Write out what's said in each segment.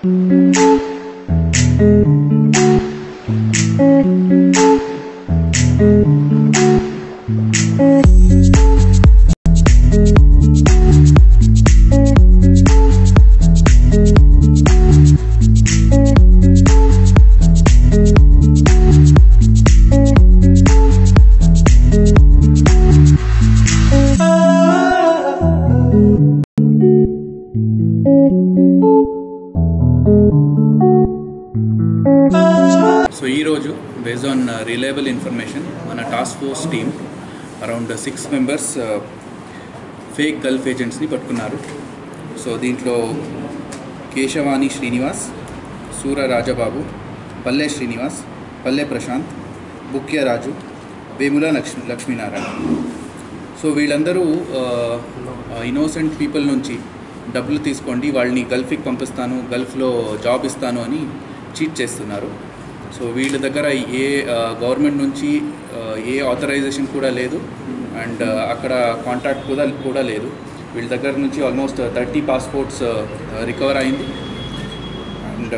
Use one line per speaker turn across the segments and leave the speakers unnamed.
so ఈరోజు based on reliable information మన task force team around six members fake gulf ఏజెంట్స్ని పట్టుకున్నారు so దీంట్లో కేశవాణి శ్రీనివాస్ సూర రాజబాబు పల్లె శ్రీనివాస్ పల్లె ప్రశాంత్ బుక్య రాజు వేముల లక్ష్మీ లక్ష్మీనారాయణ సో వీళ్ళందరూ ఇన్నోసెంట్ పీపుల్ నుంచి డబ్బులు తీసుకోండి వాళ్ళని గల్ఫ్కి పంపిస్తాను గల్ఫ్లో జాబ్ ఇస్తాను అని చీట్ చేస్తున్నారు సో వీళ్ళ దగ్గర ఏ గవర్నమెంట్ నుంచి ఆ, ఏ ఆథరైజేషన్ కూడా లేదు అండ్ అక్కడ కాంటాక్ట్ కూడా కూడా లేదు వీళ్ళ దగ్గర నుంచి ఆల్మోస్ట్ థర్టీ పాస్పోర్ట్స్ రికవర్ అయింది అండ్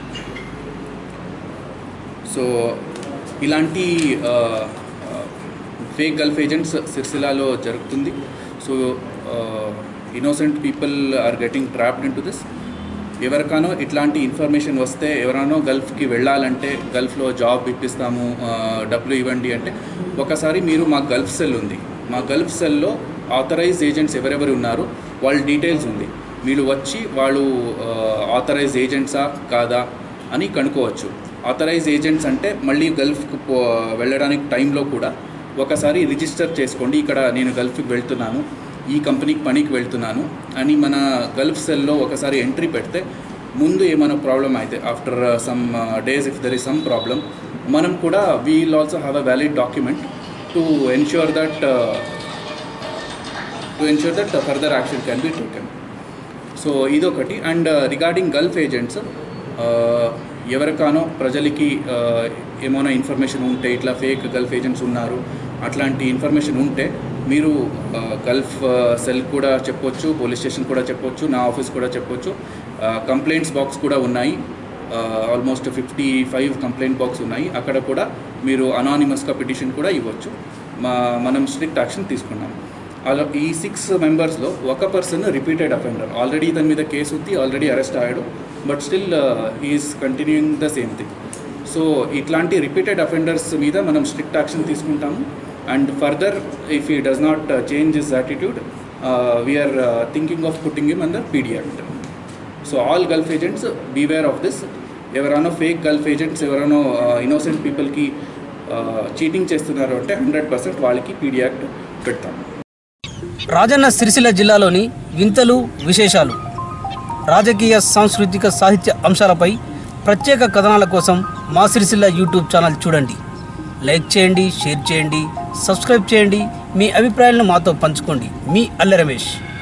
సో ఇలాంటి ఫేక్ గల్ఫ్ ఏజెంట్స్ సిరిసిల్లాలో జరుగుతుంది so innocent people are getting trapped in to this ఎవరికానో ఇట్లాంటి ఇన్ఫర్మేషన్ వస్తే ఎవరైనా గల్ఫ్కి వెళ్ళాలంటే గల్ఫ్లో జాబ్ ఇప్పిస్తాము ఆ, డబ్బులు ఇవ్వండి అంటే ఒకసారి మీరు మా గల్ఫ్ సెల్ ఉంది మా గల్ఫ్ సెల్లో ఆథరైజ్ ఏజెంట్స్ ఎవరెవరు ఉన్నారు వాళ్ళ డీటెయిల్స్ ఉంది మీరు వచ్చి వాళ్ళు ఆథరైజ్ ఏజెంట్సా కాదా అని కనుక్కోవచ్చు ఆథరైజ్ ఏజెంట్స్ అంటే మళ్ళీ గల్ఫ్కి పో వెళ్ళడానికి టైంలో కూడా ఒకసారి రిజిస్టర్ చేసుకోండి ఇక్కడ నేను గల్ఫ్కి వెళ్తున్నాను ఈ కంపెనీకి పనికి వెళ్తున్నాను అని మన గల్ఫ్ సెల్లో ఒకసారి ఎంట్రీ పెడితే ముందు ఏమైనా ప్రాబ్లం అయితే after some days if there is some problem మనం కూడా will also have a valid document to ensure that to ensure that further action can be taken so ఇదొకటి అండ్ రిగార్డింగ్ గల్ఫ్ ఏజెంట్స్ ఎవరికానో ప్రజలకి uh, ఏమైనా information ఉంటే ఇట్లా fake gulf agents ఉన్నారు అట్లాంటి ఇన్ఫర్మేషన్ ఉంటే మీరు గల్ఫ్ సెల్ కూడా చెప్పొచ్చు పోలీస్ స్టేషన్ కూడా చెప్పొచ్చు నా ఆఫీస్ కూడా చెప్పొచ్చు కంప్లైంట్స్ బాక్స్ కూడా ఉన్నాయి almost fifty five complaint box ఉన్నాయి అక్కడ కూడా మీరు అనానిమస్గా పిటిషన్ కూడా ఇవ్వచ్చు మా మనం స్ట్రిక్ట్ యాక్షన్ తీసుకున్నాం అలా ఈ సిక్స్ మెంబర్స్లో ఒక పర్సన్ రిపీటెడ్ అఫెండర్ ఆల్రెడీ దాని మీద కేసు ఉంది ఆల్రెడీ అరెస్ట్ అయ్యాడు but still is continuing the same thing so ఇట్లాంటి రిపీటెడ్ అఫెండర్స్ మీద మనం స్ట్రిక్ట్ యాక్షన్ తీసుకుంటాము and further if he does not change his attitude we are thinking of putting him under PD act so all gulf agents beware of this ఎవరైనా fake gulf agents ఎవరైనా innocent పీపుల్కి cheating చేస్తున్నారు అంటే hundred percent వాళ్ళకి PD act పెడతాం
రాజన్న సిరిసిల్ల జిల్లాలోని వింతలు విశేషాలు రాజకీయ సాంస్కృతిక సాహిత్య అంశాలపై ప్రత్యేక కథనాల కోసం మా సిరిసిల్ల యూట్యూబ్ ఛానల్ చూడండి లైక్ చేయండి షేర్ చేయండి సబ్స్క్రైబ్ చేయండి మీ అభిప్రాయాలను మాతో పంచుకోండి మీ అల్ల రమేష్